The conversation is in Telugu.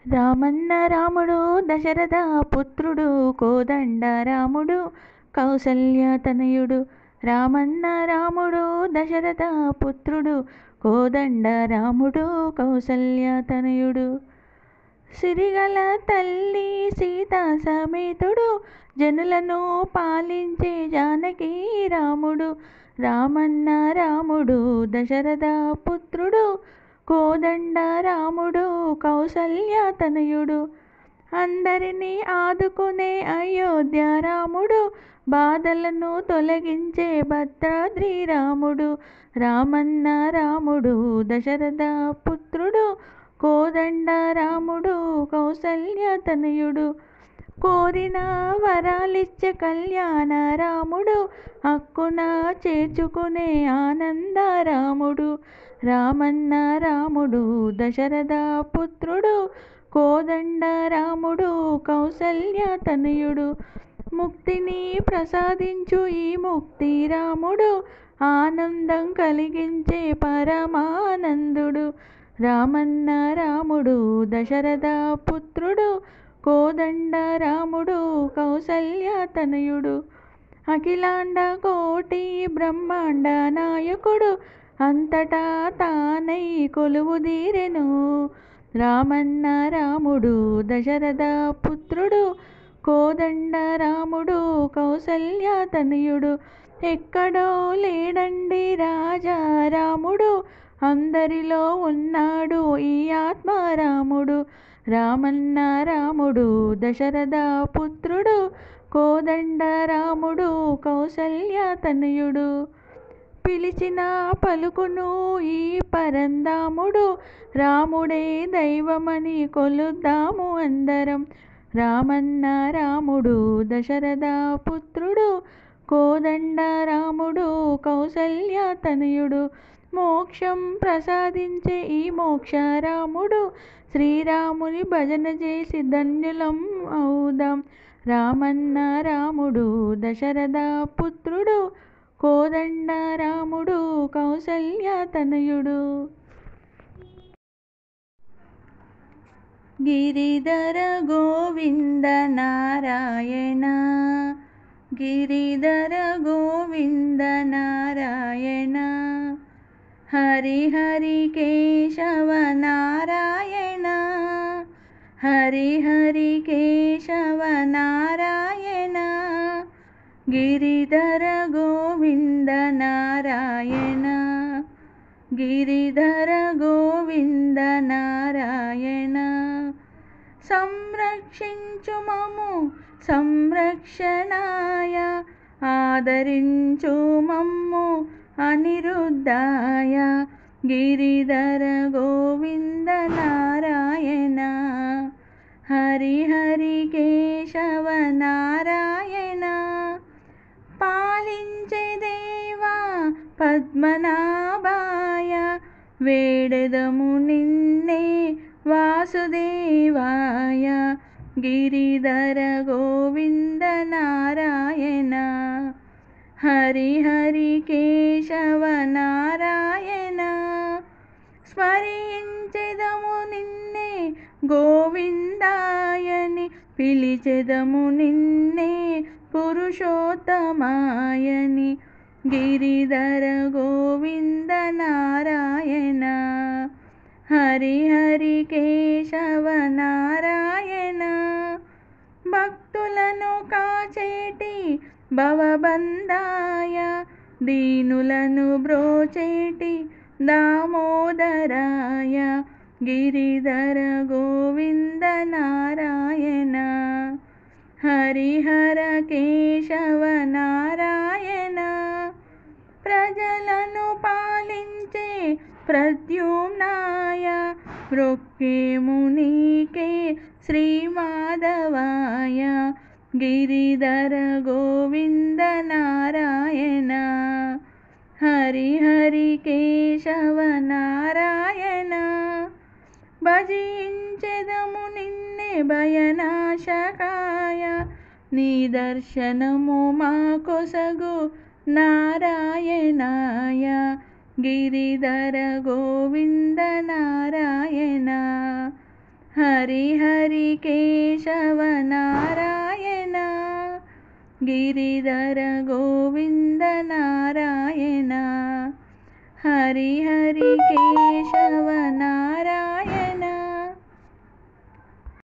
రామన్న రాముడు దశరథ పుత్రుడు కోదండ రాముడు కౌసల్య తనయుడు రామన్న రాముడు దశరథ పుత్రుడు కోదండ రాముడు కౌసల్య తనయుడు సిరిగల తల్లి సీతా సమేతుడు జనులను పాలించే జానకి రాముడు రామన్న రాముడు దశరథ పుత్రుడు కోదండ రాముడు కౌసల్య తనయుడు అందరినీ ఆదుకునే అయోధ్య రాముడు బాధలను తొలగించే భద్రాద్రి రాముడు రామన్న రాముడు దశరథ పుత్రుడు కోదండ రాముడు కౌసల్య తనయుడు కోరిన వరాలిచ్చే కళ్యాణ రాముడు హక్కున చేర్చుకునే ఆనంద రాముడు రామన్న రాముడు దశరథ పుత్రుడు కోదండ రాముడు కౌసల్య తనయుడు ముక్తిని ప్రసాదించు ఈ ముక్తి రాముడు ఆనందం కలిగించే పరమానందుడు రామన్న రాముడు దశరథ పుత్రుడు కోదండ రాముడు కౌసల్య తనయుడు అఖిలాండ కోటి బ్రహ్మాండ నాయకుడు అంతటా తానై కొలువుదీరెను రామన్న రాముడు దశరథ పుత్రుడు కోదండ రాముడు కౌసల్య తనయుడు ఎక్కడో లేడండి రాజా రాముడు అందరిలో ఉన్నాడు ఈ ఆత్మారాముడు రామన్న రాముడు దశరథ పుత్రుడు కోదండ రాముడు కౌసల్య తనయుడు పిలిచిన పలుకును ఈ పరందాముడు రాముడే దైవమని కొలుద్దాము అందరం రామన్న రాముడు దశరథ పుత్రుడు కోదండ రాముడు కౌసల్య తనయుడు మోక్షం ప్రసాదించే ఈ మోక్ష రాముడు శ్రీరాముని భజన చేసి ధన్యులం అవుదాం రామన్న రాముడు దశరథ పుత్రుడు కోదండ రాముడు కౌసల్య తనయుడు గిరిధర గోవింద నారాయణ గిరిధర గోవింద నారాయణ హరి హరి కేశవ నారాయణ హరి హరి కేశవ నారాయణ గిరిధర గోవింద నారాయణ గిరిధర గోవింద నారాయణ సంరక్షించు మము సంరక్షణాయ ఆదరించు మమ్ము అనిరుద్ధాయ గిరిధర గోవింద నారాయణ హరి హరి కేశవ నారాయణ పాలించే దేవా పద్మనాభాయ వేడదము నిన్నే వాసుదేవాయ గిరిధర గోవింద నారాయణ హరి హరి కేశవ నారాయణ స్మరించెదము నిన్నే గోవిందాయని పిలిచెదము నిన్నే పురుషోత్తమాయని గిరిధర గోవింద నారాయణ హరి హరి కేశవ నారాయణ భక్తులను కాచేటి భవబంధాయ దీనులను బ్రోచేటి దామోదరాయ గిరిధర గోవింద నారాయణ హరిహర కేశవ నారాయణ ప్రజలను పాలించే ప్రద్యుమ్నాయ మృక్కేము నీకే శ్రీమాధవాయ గిరిధర గోవింద నారాయణ హరి హరి కేశవ నారాయణ భజించెదము నిన్నే భయనాశకాయ నీ దర్శనము మా కొసగు నారాయణాయ గిరిధర గోవింద నారాయణ హరి కేశవ నారాయణ గిరిధర గోవింద నారాయణ హరి హరి కేశవ